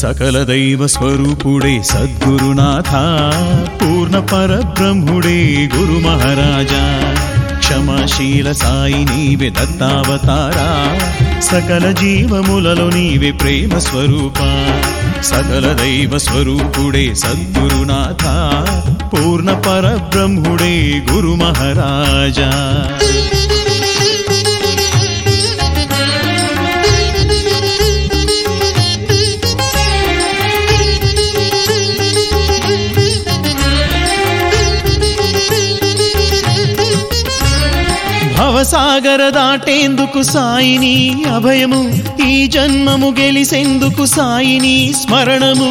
సకల దైవ స్వరూపుడే సద్గురునాథ పూర్ణ పరబ్రహ్ముడే గురు మహారాజా క్షమాశీల సాయి నీవే దత్తావతారా సకల జీవములలో నీవే ప్రేమ స్వరూప సకల దైవ స్వరూపుడే సద్గురునాథ పూర్ణ పరబ్రహ్ముడే గురు మహారాజా భవసాగర దాటేందుకు సాయిని అభయము ఈ జన్మము గెలిసేందుకు సాయిని స్మరణము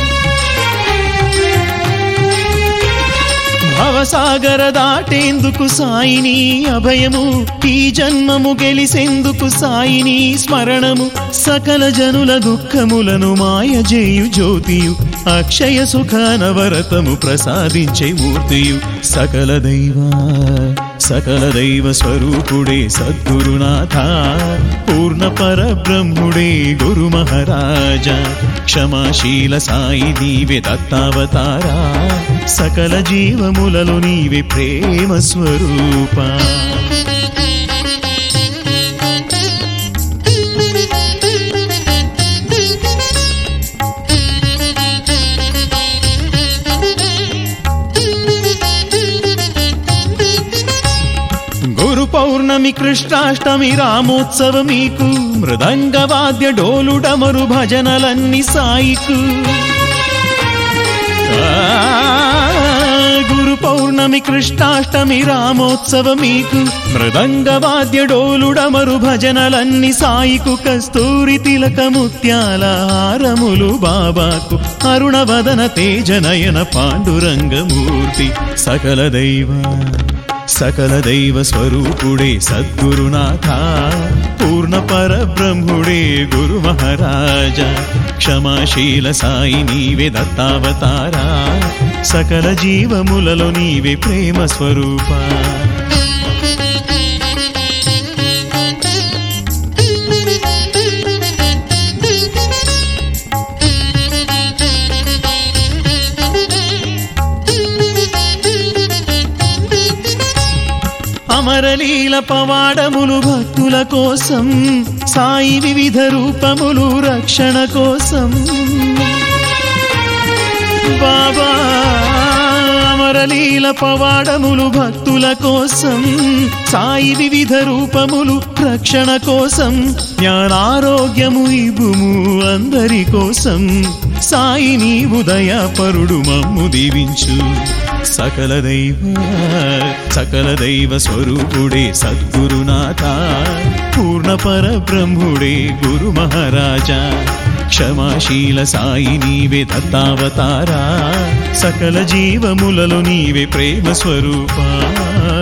భవసాగర దాటేందుకు సాయిని అభయము ఈ జన్మము గెలిసేందుకు సాయిని స్మరణము సకల జనుల దుఃఖములను మాయజేయు జ్యోతియు అక్షయ సుఖ నవరతము ప్రసాదించే మూర్తియు సకల దైవ సకల దైవ స్వరూపుడే సద్గురునాథ పూర్ణ పరబ్రహ్ముడే గురు మహారాజా క్షమాశీల సాయి నీవే దత్తావతారా సకల జీవములలో నీవే ప్రేమ స్వరూపా గురు పౌర్ణమి కృష్ణాష్టమి రామోత్సవ మీకు మృదంగ వాద్య డోలుడమరు భజనలన్నీ సాయికు ఆ, గురు పౌర్ణమి కృష్ణాష్టమి రామోత్సవ మీకు మృదంగ వాద్య డోలుడమరు భజనలన్నీ సాయికు కస్తూరి తిలక ముత్యాల హారములు బాబాకు అరుణవదన తేజనయన పాండురంగమూర్తి సకల దైవ సకల దైవ స్వరూపుడే సద్గురునాథ పూర్ణ పరబ్రహ్ముడే గురు మహారాజా క్షమాశీల సాయి నీవే దత్తావతారా సకల జీవములలో నీవే ప్రేమ స్వరూపా అమరలీల పవాడములు భక్తుల కోసం సాయి వివిధ రూపములు రక్షణ కోసం బాబా అమరలీల పవాడములు భక్తుల కోసం సాయి వివిధ రూపములు రక్షణ కోసం జ్ఞానారోగ్యము ఇబుము అందరి కోసం సాయి నీ ఉదయ పరుడు మమ్ము దీవించు సకల దైవ సకల దైవ స్వరూపుడే సద్గురునాథ పూర్ణ పరబ్రహ్ముడే గురు మహారాజా క్షమాశీల సాయి నీవే దత్తావతారా సకల జీవములలో నీవే ప్రేమ స్వరూపా